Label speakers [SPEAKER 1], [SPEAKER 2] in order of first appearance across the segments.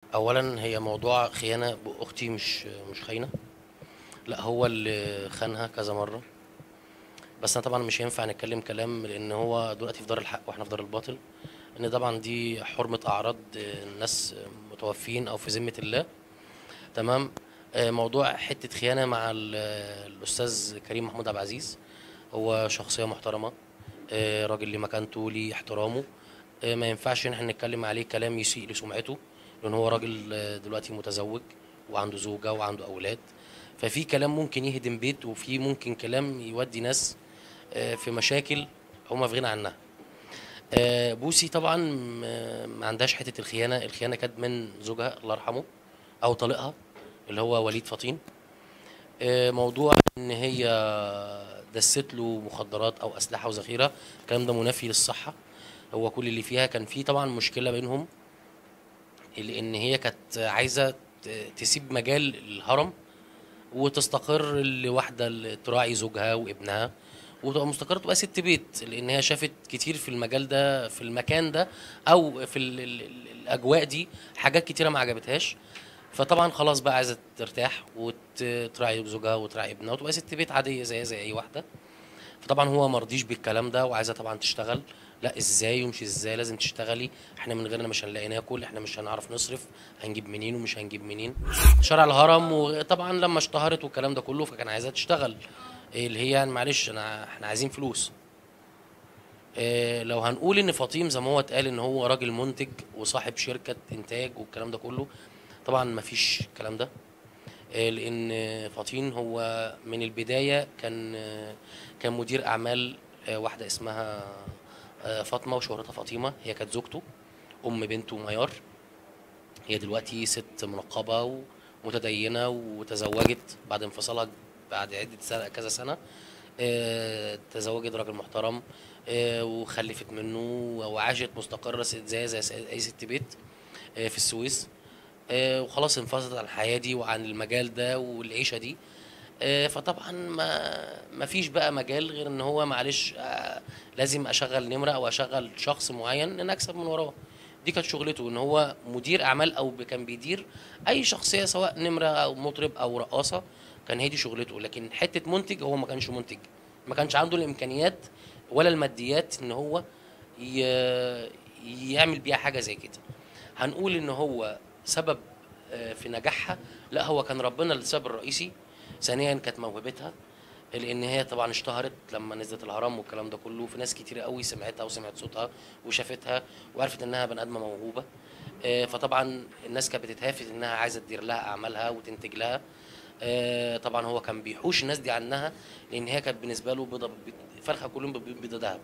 [SPEAKER 1] اولا هي موضوع خيانه اختي مش مش خاينه لا هو اللي خانها كذا مره بس انا طبعا مش هينفع نتكلم كلام لان هو دلوقتي في دار الحق واحنا في دار الباطل ان طبعا دي حرمه اعراض الناس متوفين او في ذمه الله تمام آه، موضوع حته خيانه مع ال- الاستاذ كريم محمود عبد العزيز هو شخصيه محترمه آه، راجل ليه مكانته ليه احترامه آه، ما ينفعش ان احنا نتكلم عليه كلام يسيء لسمعته لان هو راجل آه، دلوقتي متزوج وعنده زوجه وعنده اولاد ففي كلام ممكن يهدم بيت وفي ممكن كلام يودي ناس آه، في مشاكل هما في غنى عنها آه، بوسي طبعا م- ما عندهاش حته الخيانه الخيانه كانت من زوجها الله يرحمه او طليقها اللي هو وليد فطين آه، موضوع ان هي دست له مخدرات او اسلحه وذخيره الكلام ده منافي للصحه هو كل اللي فيها كان في طبعا مشكله بينهم لان هي كانت عايزه ت- تسيب مجال الهرم وتستقر لواحده اللي تراعي زوجها وابنها وتبقى مستقره تبقى ست بيت لان هي شافت كتير في المجال ده في المكان ده او في ال ال ال الاجواء دي حاجات كتيره ما عجبتهاش فطبعا خلاص بقى عايزه ترتاح وتراعي زوجها وتراعي ابنها وتبقى ست بيت عاديه زي زي اي واحده فطبعا هو مرضيش بالكلام ده وعايزه طبعا تشتغل لا ازاي ومش ازاي لازم تشتغلي احنا من غيرنا مش هنلاقي ناكل احنا مش هنعرف نصرف هنجيب منين ومش هنجيب منين شارع الهرم وطبعا لما اشتهرت والكلام ده كله فكان عايزاها تشتغل إيه اللي هي يعني معلش انا احنا عايزين فلوس إيه لو هنقول ان فطيم زي ما هو اتقال ان هو راجل منتج وصاحب شركه انتاج والكلام ده كله طبعا ما فيش الكلام ده إيه لان فطين هو من البدايه كان كان مدير اعمال آه، واحده اسمها آه، فاطمه وشهرتها فاطمه هي كانت زوجته ام بنته ميار هي دلوقتي ست منقبه ومتدينه وتزوجت بعد انفصالها بعد عده سنه كذا سنه آه، تزوجت راجل محترم آه، وخلفت منه وعاشت مستقره ست- زي زي اي ست بيت آه، في السويس آه، وخلاص انفصلت عن الحياه دي وعن المجال ده والعيشه دي آه، فطبعا ما ما فيش بقى مجال غير ان هو معلش آه، لازم اشغل نمره او اشغل شخص معين ان اكسب من وراه دي كانت شغلته ان هو مدير اعمال او ب- كان بيدير اي شخصيه سواء نمره او مطرب او رقاصه كان هي دي شغلته لكن حته منتج هو ما كانش منتج ما كانش عنده الامكانيات ولا الماديات ان هو ي- يعمل بيها حاجه زي كده هنقول ان هو سبب آه، في نجاحها لا هو كان ربنا السبب الرئيسي ثانيا كانت موهبتها لان هي طبعا اشتهرت لما نزلت الهرم والكلام ده كله في ناس كتير قوي سمعتها وسمعت صوتها وشافتها وعرفت انها بني ادمه موهوبه آه، فطبعا الناس كانت بتتهافت انها عايزه تدير لها اعمالها وتنتج لها آه، طبعا هو كان بيحوش الناس دي عنها لان هي كانت بالنسبه له بيضه فرخه كلهم بيضه ذهب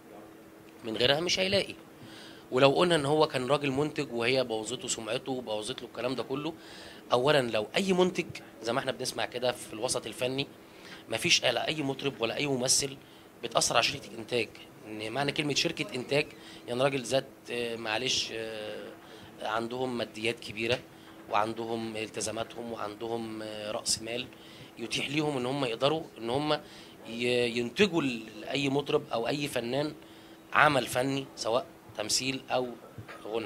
[SPEAKER 1] من غيرها مش هيلاقي ولو قلنا ان هو كان راجل منتج وهي بوظته سمعته وبوظت له الكلام ده كله اولا لو اي منتج زي ما احنا بنسمع كده في الوسط الفني مفيش لا اي مطرب ولا اي ممثل بتاثر على شركه انتاج ان معنى كلمه شركه انتاج يعني راجل ذات آه، معلش آه، عندهم ماديات كبيره وعندهم التزاماتهم وعندهم آه، راس مال يتيح ليهم ان هم يقدروا ان هم ي- ينتجوا لاي مطرب او اي فنان عمل فني سواء تمثيل او غنى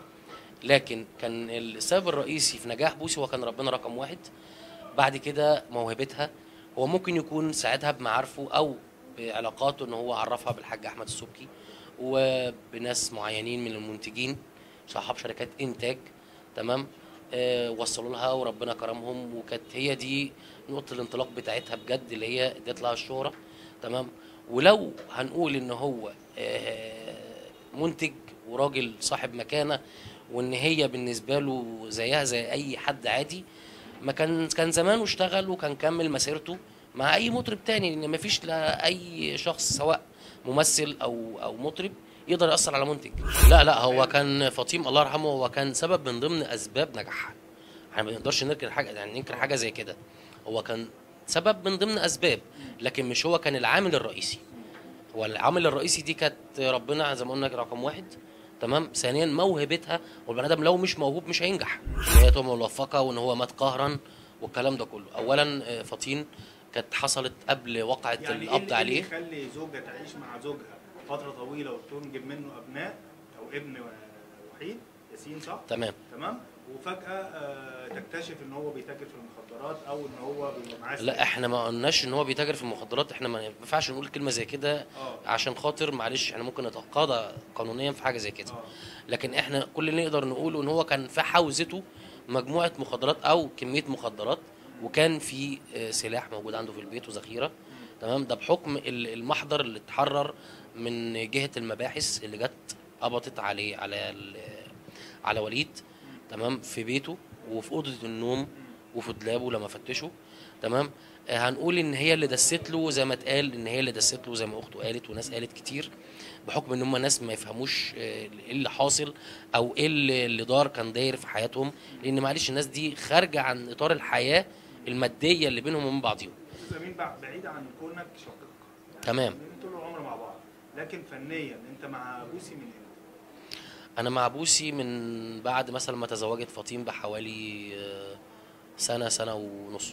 [SPEAKER 1] لكن كان السبب الرئيسي في نجاح بوسي هو كان ربنا رقم واحد بعد كده موهبتها هو ممكن يكون ساعدها بمعارفه او بعلاقاته ان هو عرفها بالحاج احمد السبكي وبناس معينين من المنتجين صحاب شركات انتاج تمام آه وصلوا لها وربنا كرمهم وكانت هي دي نقطه الانطلاق بتاعتها بجد اللي هي ادت لها الشهره تمام ولو هنقول ان هو آه منتج وراجل صاحب مكانه وان هي بالنسبه له زيها زي اي حد عادي ما كان كان زمانه اشتغل وكان كمل مسيرته مع اي مطرب تاني لان ما فيش لا اي شخص سواء ممثل او او مطرب يقدر ياثر على منتج لا لا هو كان فطيم الله يرحمه هو كان سبب من ضمن اسباب نجاحها احنا ما نقدرش ننكر حاجه يعني ننكر حاجه زي كده هو كان سبب من ضمن اسباب لكن مش هو كان العامل الرئيسي هو العامل الرئيسي دي كانت ربنا زي ما قلنا رقم واحد تمام ثانيا موهبتها والبني ادم لو مش موهوب مش هينجح ان هي تبقى موفقه وان هو مات قهرا والكلام ده كله اولا آه، فطين كانت حصلت قبل وقعه
[SPEAKER 2] يعني ايه
[SPEAKER 1] القبض
[SPEAKER 2] اللي
[SPEAKER 1] عليه
[SPEAKER 2] يخلي زوجة تعيش مع زوجها فترة طويلة وتنجب منه أبناء أو ابن وحيد ياسين صح؟
[SPEAKER 1] تمام
[SPEAKER 2] تمام وفجاه آه، تكتشف ان هو بيتاجر في المخدرات او ان هو بيبقى معاه
[SPEAKER 1] لا احنا ما قلناش ان هو بيتاجر في المخدرات احنا ما ينفعش نقول كلمه زي كده
[SPEAKER 2] اه
[SPEAKER 1] عشان خاطر معلش احنا ممكن نتقاضى قانونيا في حاجه زي كده
[SPEAKER 2] اه
[SPEAKER 1] لكن احنا كل اللي نقدر نقوله ان هو كان في حوزته مجموعه مخدرات او كميه مخدرات وكان في آه، سلاح موجود عنده في البيت وذخيره تمام ده بحكم ال- المحضر اللي اتحرر من جهه المباحث اللي جت قبضت عليه على ال- على وليد تمام في بيته وفي اوضه النوم وفي دولابه لما فتشوا تمام آه، هنقول ان هي اللي دست له زي ما اتقال ان هي اللي دست له زي ما اخته قالت وناس قالت كتير بحكم ان هم ناس ما يفهموش آه، ايه اللي حاصل او ايه اللي اللي دار كان داير في حياتهم لان معلش الناس دي خارجه عن اطار الحياه الماديه اللي بينهم وبين بعضهم
[SPEAKER 2] استاذ امين بع- بعيد عن كونك شقيق
[SPEAKER 1] تمام.
[SPEAKER 2] يعني طول العمر مع بعض لكن فنيا انت مع بوسي من امتى؟
[SPEAKER 1] انا مع بوسي من بعد مثلا ما تزوجت فاطين بحوالي آه، سنه سنه ونص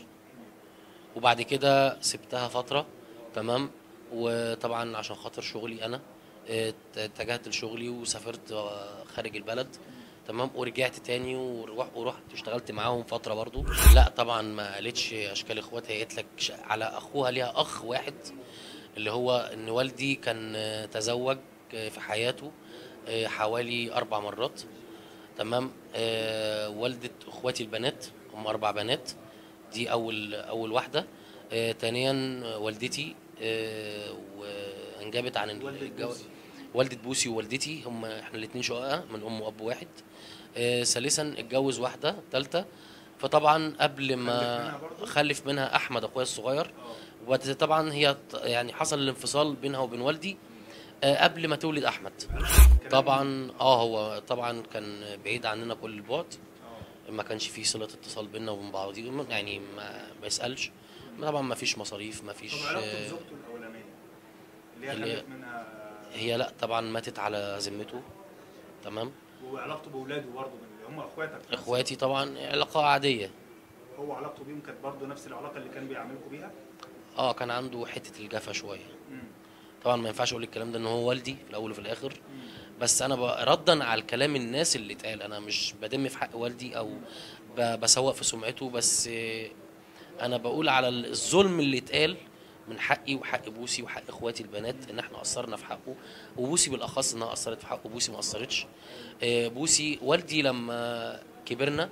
[SPEAKER 1] وبعد كده سبتها فتره تمام وطبعا عشان خاطر شغلي انا آه، اتجهت لشغلي وسافرت آه، خارج البلد تمام ورجعت تاني وروح- ورحت اشتغلت معاهم فتره برضو لا طبعا ما قالتش اشكال اخواتها هي قالت لك ش- على اخوها ليها اخ واحد اللي هو ان والدي كان آه، تزوج آه، في حياته آه، حوالي اربع مرات تمام آه، والدة اخواتي البنات هم اربع بنات دي اول اول واحده آه، ثانيا والدتي آه، وانجبت عن
[SPEAKER 2] والدة
[SPEAKER 1] الجو...
[SPEAKER 2] بوسي.
[SPEAKER 1] والدة بوسي ووالدتي هم احنا الاثنين شققاء من ام واب واحد آه، ثالثا اتجوز واحده ثالثه فطبعا قبل
[SPEAKER 2] خلف
[SPEAKER 1] ما
[SPEAKER 2] منها برضو؟
[SPEAKER 1] خلف منها احمد اخويا الصغير
[SPEAKER 2] اه
[SPEAKER 1] وبعد طبعا هي ط- يعني حصل الانفصال بينها وبين والدي آه، قبل ما تولد احمد
[SPEAKER 2] كلام-
[SPEAKER 1] طبعا اه هو طبعا كان بعيد عننا كل البعد
[SPEAKER 2] اه
[SPEAKER 1] ما كانش فيه صله اتصال بيننا وبين بعض يعني ما ما يسالش طبعا ما فيش مصاريف ما فيش
[SPEAKER 2] طب علاقته
[SPEAKER 1] آه،
[SPEAKER 2] بزوجته الاولانيه اللي هي
[SPEAKER 1] اللي هي-
[SPEAKER 2] خلف منها
[SPEAKER 1] هي لا طبعا ماتت على ذمته تمام
[SPEAKER 2] وعلاقته باولاده برضه اللي هم اخواتك
[SPEAKER 1] اخواتي طبعا علاقه عاديه
[SPEAKER 2] هو علاقته بيهم كانت برضه نفس العلاقه اللي كان بيعاملكوا بيها
[SPEAKER 1] اه كان عنده حته الجفا شويه
[SPEAKER 2] مم.
[SPEAKER 1] طبعا ما ينفعش اقول الكلام ده ان هو والدي في الاول وفي الاخر
[SPEAKER 2] مم.
[SPEAKER 1] بس انا ب- ردا على الكلام الناس اللي اتقال انا مش بدم في حق والدي او ب- بسوق في سمعته بس آه، انا بقول على الظلم اللي اتقال من حقي وحق بوسي وحق اخواتي البنات ان احنا قصرنا في حقه وبوسي بالاخص انها قصرت في حقه بوسي ما قصرتش آه، بوسي والدي لما كبرنا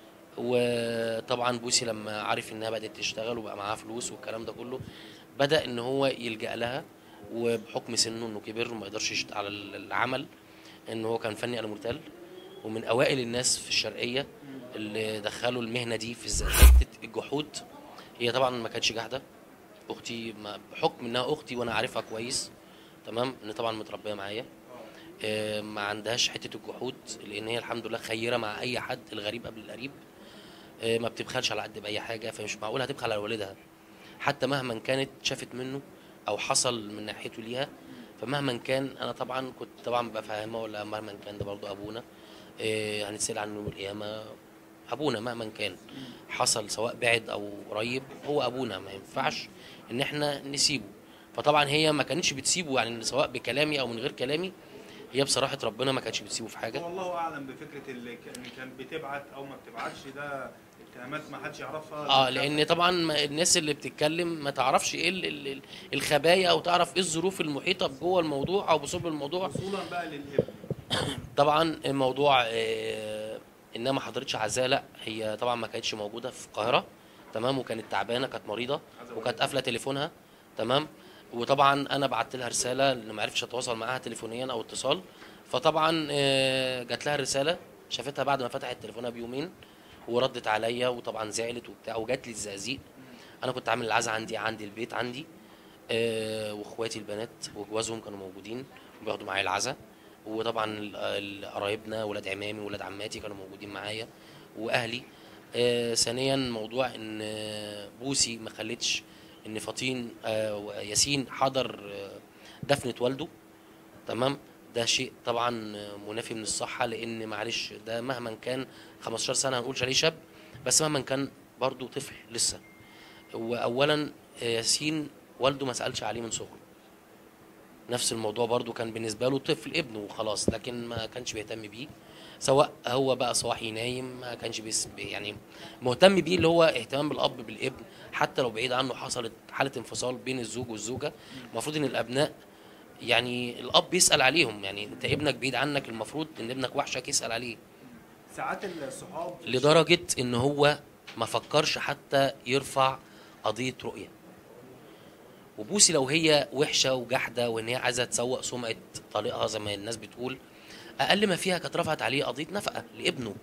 [SPEAKER 1] وطبعا بوسي لما عرف انها بدات تشتغل وبقى معاها فلوس والكلام ده كله بدا ان هو يلجا لها وبحكم سنه انه كبر وما يقدرش يشت على العمل ان هو كان فني المورتال ومن اوائل الناس في الشرقيه اللي دخلوا المهنه دي في الز- حته الجحود هي طبعا ما كانتش جاحده اختي ما بحكم انها اختي وانا عارفها كويس تمام ان طبعا متربيه معايا آه، ما عندهاش حته الجحود لان هي الحمد لله خيره مع اي حد الغريب قبل القريب آه، ما بتبخلش على قد باي حاجه فمش معقول هتبخل على والدها حتى مهما كانت شافت منه او حصل من ناحيته ليها فمهما كان انا طبعا كنت طبعا بفهمها ولا مهما كان ده برضو ابونا آه، هنتسال عنه يوم القيامه ابونا مهما كان حصل سواء بعد او قريب هو ابونا ما ينفعش ان احنا نسيبه فطبعا هي ما كانتش بتسيبه يعني سواء بكلامي او من غير كلامي هي بصراحه ربنا ما كانتش بتسيبه في حاجه
[SPEAKER 2] والله اعلم بفكره اللي ك- ان كان بتبعت او ما بتبعتش ده اتهامات ما حدش يعرفها
[SPEAKER 1] اه لان طبعا ما- الناس اللي بتتكلم ما تعرفش ايه ال- ال- ال- الخبايا او تعرف ايه الظروف المحيطه بجوه الموضوع او بصلب الموضوع
[SPEAKER 2] وصولا بقى للابن
[SPEAKER 1] طبعا الموضوع آه، انها ما حضرتش عزاء لا هي طبعا ما كانتش موجوده في القاهره تمام وكانت تعبانه كانت مريضه وكانت قافله تليفونها تمام وطبعا انا بعت لها رساله لان ما عرفتش اتواصل معاها تليفونيا او اتصال فطبعا آه، جات لها الرساله شافتها بعد ما فتحت تليفونها بيومين وردت عليا وطبعا زعلت وبتاع وجات لي الزقازيق انا كنت عامل العزاء عندي عندي البيت عندي آه، واخواتي البنات وجوازهم كانوا موجودين بياخدوا معايا العزاء وطبعا ال- ال- قرايبنا ولاد عمامي ولاد عماتي كانوا موجودين معايا واهلي آه، ثانيا موضوع ان آه، بوسي ما خلتش ان فاطين آه، وياسين حضر آه، دفنه والده تمام ده شيء طبعا آه، منافي من الصحه لان معلش ده مهما كان 15 سنه هنقول عليه شاب بس مهما كان برضه طفل لسه واولا آه، ياسين والده ما سالش عليه من صغره نفس الموضوع برضو كان بالنسبه له طفل ابنه وخلاص لكن ما كانش بيهتم بيه سواء هو بقى صاحي نايم ما كانش بيس يعني مهتم بيه اللي هو اهتمام بالاب بالابن حتى لو بعيد عنه حصلت حاله انفصال بين الزوج والزوجه المفروض ان الابناء يعني الاب يسال عليهم يعني انت ابنك بعيد عنك المفروض ان ابنك وحشك يسال عليه
[SPEAKER 2] ساعات الصحاب
[SPEAKER 1] لدرجه ان هو ما فكرش حتى يرفع قضيه رؤيه وبوسي لو هي وحشه وجحده وان هي عايزه تسوق سمعه طليقها زي ما الناس بتقول اقل ما فيها كانت رفعت عليه قضيه نفقه لابنه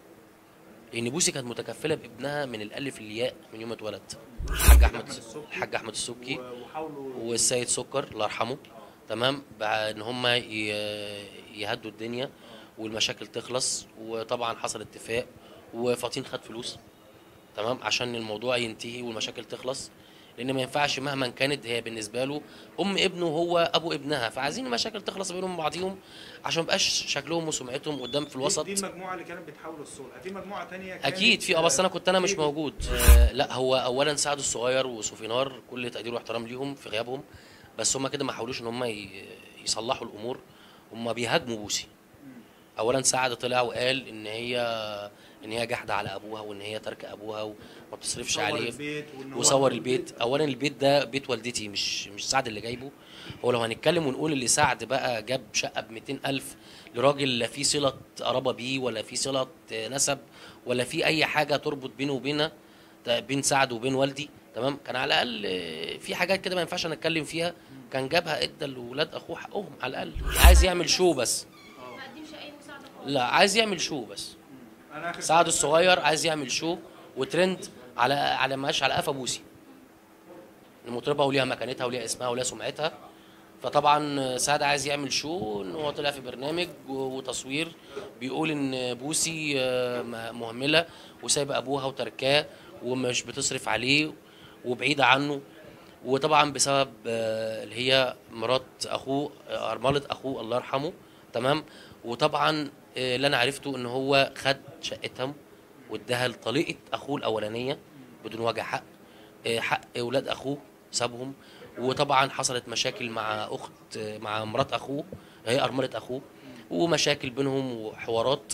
[SPEAKER 1] لان بوسي كانت متكفله بابنها من الالف للياء من يوم ما اتولد الحاج احمد الحاج احمد السبكي
[SPEAKER 2] و- وحاولوا
[SPEAKER 1] والسيد سكر الله يرحمه تمام بقى ان هم يهدوا الدنيا والمشاكل تخلص وطبعا حصل اتفاق وفاطين خد فلوس تمام عشان الموضوع ينتهي والمشاكل تخلص لان ما ينفعش مهما كانت هي بالنسبه له ام ابنه هو ابو ابنها فعايزين المشاكل تخلص بينهم وبعضيهم عشان ما يبقاش شكلهم وسمعتهم قدام في الوسط
[SPEAKER 2] دي, دي المجموعه اللي كانت بتحاول الصلح في مجموعه تانية كانت
[SPEAKER 1] اكيد في اه بس انا كنت انا مش
[SPEAKER 2] في-
[SPEAKER 1] موجود آه لا هو اولا سعد الصغير وسوفينار كل تقدير واحترام ليهم في غيابهم بس هم كده ما حاولوش ان هم ي- يصلحوا الامور هم بيهاجموا بوسي اولا سعد طلع وقال ان هي ان هي جحده على ابوها وان هي ترك ابوها وما بتصرفش
[SPEAKER 2] صور
[SPEAKER 1] عليه
[SPEAKER 2] البيت وإن هو
[SPEAKER 1] وصور
[SPEAKER 2] عنده
[SPEAKER 1] البيت اولا البيت ده بيت والدتي مش مش سعد اللي جايبه هو لو هنتكلم ونقول اللي سعد بقى جاب شقه ب 200 الف لراجل لا في صله قرابه بيه ولا في صله نسب ولا في اي حاجه تربط بينه وبينها ده بين سعد وبين والدي تمام كان على الاقل آه، في حاجات كده ما ينفعش نتكلم فيها كان جابها ادى لاولاد اخوه حقهم على الاقل عايز يعمل شو بس
[SPEAKER 3] ما قدمش اي مساعده خالص
[SPEAKER 1] لا عايز يعمل شو بس
[SPEAKER 2] انا اخر
[SPEAKER 1] سعد الصغير عايز يعمل شو وترند على على ماشي على قفا بوسي المطربه وليها مكانتها وليها اسمها وليها سمعتها فطبعا سعد عايز يعمل شو ان هو طلع في برنامج و- وتصوير بيقول ان بوسي آه، م- مهمله وسايبه ابوها وتركاه ومش بتصرف عليه وبعيده عنه وطبعا بسبب آه، اللي هي مرات اخوه آه، ارمله اخوه الله يرحمه تمام وطبعا آه، اللي انا عرفته ان هو خد شقتهم واداها لطليقه اخوه الاولانيه بدون وجه حق آه، حق اولاد اخوه سابهم وطبعا حصلت مشاكل مع اخت آه، مع مرات اخوه هي ارمله اخوه ومشاكل بينهم وحوارات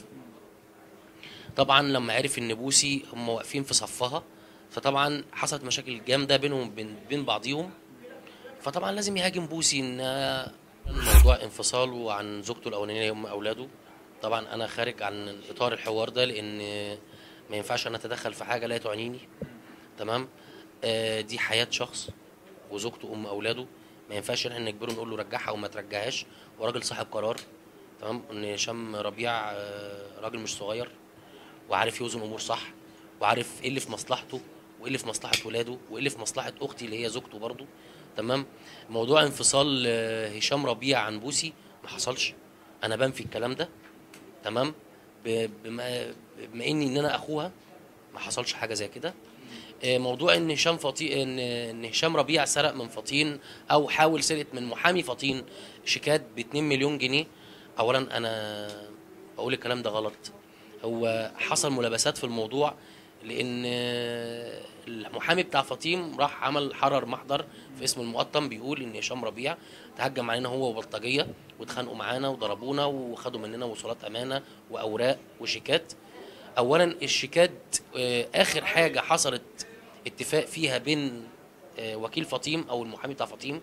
[SPEAKER 1] طبعا لما عرف ان بوسي هم واقفين في صفها فطبعا حصلت مشاكل جامده بينهم بين, بين بعضيهم فطبعا لازم يهاجم بوسي ان موضوع انفصاله عن زوجته الاولانيه ام اولاده طبعا انا خارج عن اطار الحوار ده لان ما ينفعش انا اتدخل في حاجه لا تعنيني تمام آه دي حياه شخص وزوجته ام اولاده ما ينفعش ان احنا نجبره نقول له رجعها او ما ترجعهاش وراجل صاحب قرار تمام ان هشام ربيع آه، راجل مش صغير وعارف يوزن امور صح وعارف ايه اللي في مصلحته وايه اللي في مصلحه ولاده وايه اللي في مصلحه اختي اللي هي زوجته برضو تمام موضوع انفصال آه، هشام ربيع عن بوسي ما حصلش انا بنفي الكلام ده تمام ب- بما بما اني ان انا اخوها ما حصلش حاجه زي كده آه، موضوع ان هشام فطين ان ان هشام ربيع سرق من فطين او حاول سرقه من محامي فطين شيكات ب 2 مليون جنيه اولا انا بقول الكلام ده غلط هو حصل ملابسات في الموضوع لان آه، المحامي بتاع فطيم راح عمل حرر محضر في اسم المقطم بيقول ان هشام ربيع تهجم علينا هو وبلطجيه واتخانقوا معانا وضربونا وخدوا مننا وصولات امانه واوراق وشيكات اولا الشيكات آه، اخر حاجه حصلت اتفاق فيها بين آه، وكيل فطيم او المحامي بتاع فطيم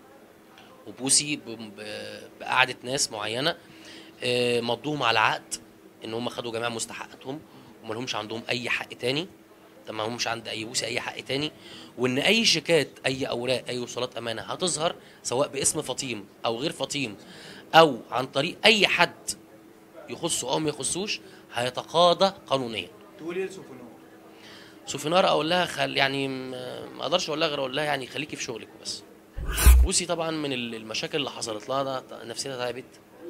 [SPEAKER 1] وبوسي ب- ب- بقعده ناس معينه آه، مضوهم على عقد ان هم خدوا جميع مستحقاتهم وما لهمش عندهم اي حق تاني طب ما همش عند اي بوسي اي حق تاني وان اي شيكات اي اوراق اي وصولات امانه هتظهر سواء باسم فطيم او غير فطيم او عن طريق اي حد يخصه او ما يخصوش هيتقاضى قانونيا
[SPEAKER 2] تقول ايه لسوفونور
[SPEAKER 1] سوفينار اقول لها خل يعني م- ما اقدرش اقول لها غير اقول لها يعني خليكي في شغلك وبس بوسي طبعا من ال- المشاكل اللي حصلت لها ده نفسيتها تعبت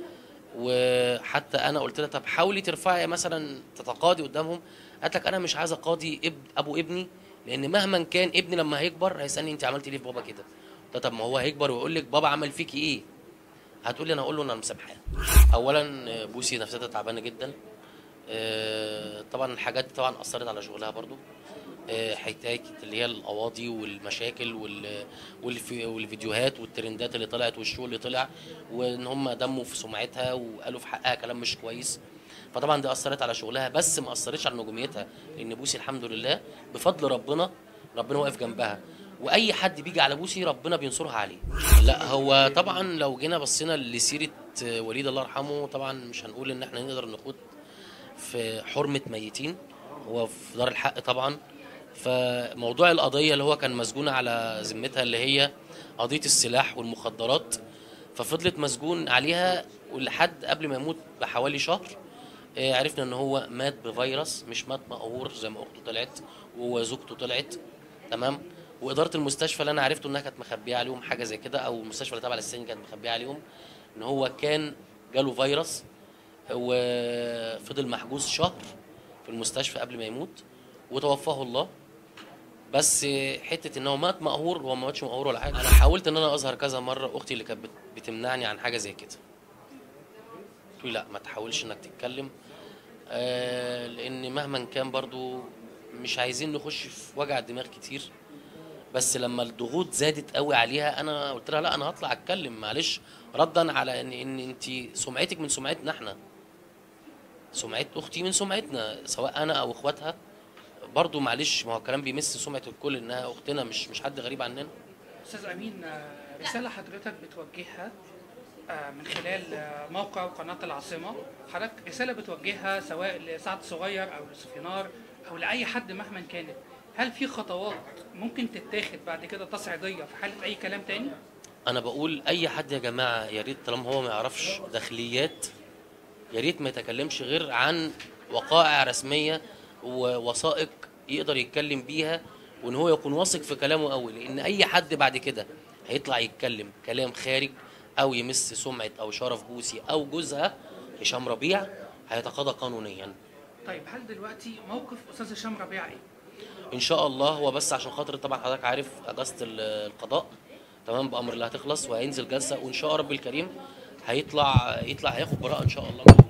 [SPEAKER 1] وحتى انا قلت لها طب حاولي ترفعي مثلا تتقاضي قدامهم قالت لك انا مش عايزه اقاضي اب ابو ابني لان مهما كان ابني لما هيكبر هيسالني انت عملتي ليه في بابا كده قلت لها طب ما هو هيكبر ويقول لك بابا عمل فيكي ايه هتقولي انا اقول له انا مسامحاه اولا بوسي نفسيتها تعبانه جدا آه، طبعا الحاجات دي طبعا اثرت على شغلها برضو آه، حكايه اللي هي القواضي والمشاكل وال- والفي- والفيديوهات والترندات اللي طلعت والشو اللي طلع وان هم دموا في سمعتها وقالوا في حقها كلام مش كويس فطبعا دي اثرت على شغلها بس ما اثرتش على نجوميتها لان بوسي الحمد لله بفضل ربنا ربنا واقف جنبها واي حد بيجي على بوسي ربنا بينصرها عليه لا هو طبعا لو جينا بصينا لسيره وليد الله يرحمه طبعا مش هنقول ان احنا نقدر نخوض في حرمه ميتين هو في دار الحق طبعا فموضوع القضيه اللي هو كان مسجون على ذمتها اللي هي قضيه السلاح والمخدرات ففضلت مسجون عليها ولحد قبل ما يموت بحوالي شهر آه، عرفنا ان هو مات بفيروس مش مات مقهور زي ما اخته طلعت وزوجته طلعت تمام واداره المستشفى اللي انا عرفته انها كانت مخبيه عليهم حاجه زي كده او المستشفى اللي تابعه للسجن كانت مخبيه عليهم ان هو كان جاله فيروس وفضل محجوز شهر في المستشفى قبل ما يموت وتوفاه الله بس حته ان هو مات مقهور هو ما ماتش مقهور ولا حاجه انا حاولت ان انا اظهر كذا مره اختي اللي كانت بت- بتمنعني عن حاجه زي كده قلت له لا ما تحاولش انك تتكلم آه لان مهما كان برضو مش عايزين نخش في وجع دماغ كتير بس لما الضغوط زادت قوي عليها انا قلت لها لا انا هطلع اتكلم معلش ردا على ان ان انت سمعتك من سمعتنا احنا سمعه اختي من سمعتنا سواء انا او اخواتها برضو معلش ما هو الكلام بيمس سمعه الكل انها اختنا مش مش حد غريب عننا
[SPEAKER 4] استاذ امين آه، رساله حضرتك بتوجهها آه، من خلال آه، موقع قناه العاصمه حضرتك رساله بتوجهها سواء لسعد صغير او لسفينار او لاي حد مهما كانت هل في خطوات ممكن تتاخد بعد كده تصعيديه في حاله اي كلام تاني؟
[SPEAKER 1] انا بقول اي حد يا جماعه يا ريت طالما هو ما يعرفش داخليات يا ريت ما يتكلمش غير عن وقائع رسميه ووثائق يقدر يتكلم بيها وان هو يكون واثق في كلامه قوي لان اي حد بعد كده هيطلع يتكلم كلام خارج او يمس سمعه او شرف بوسي او جوزها هشام ربيع هيتقاضى قانونيا
[SPEAKER 4] طيب هل دلوقتي موقف استاذ هشام ربيع ايه؟
[SPEAKER 1] ان شاء الله هو بس عشان خاطر طبعا حضرتك عارف اجازه ال- القضاء تمام بامر الله هتخلص وهينزل جلسه وان شاء رب الكريم هيطلع يطلع هياخد براءه ان شاء الله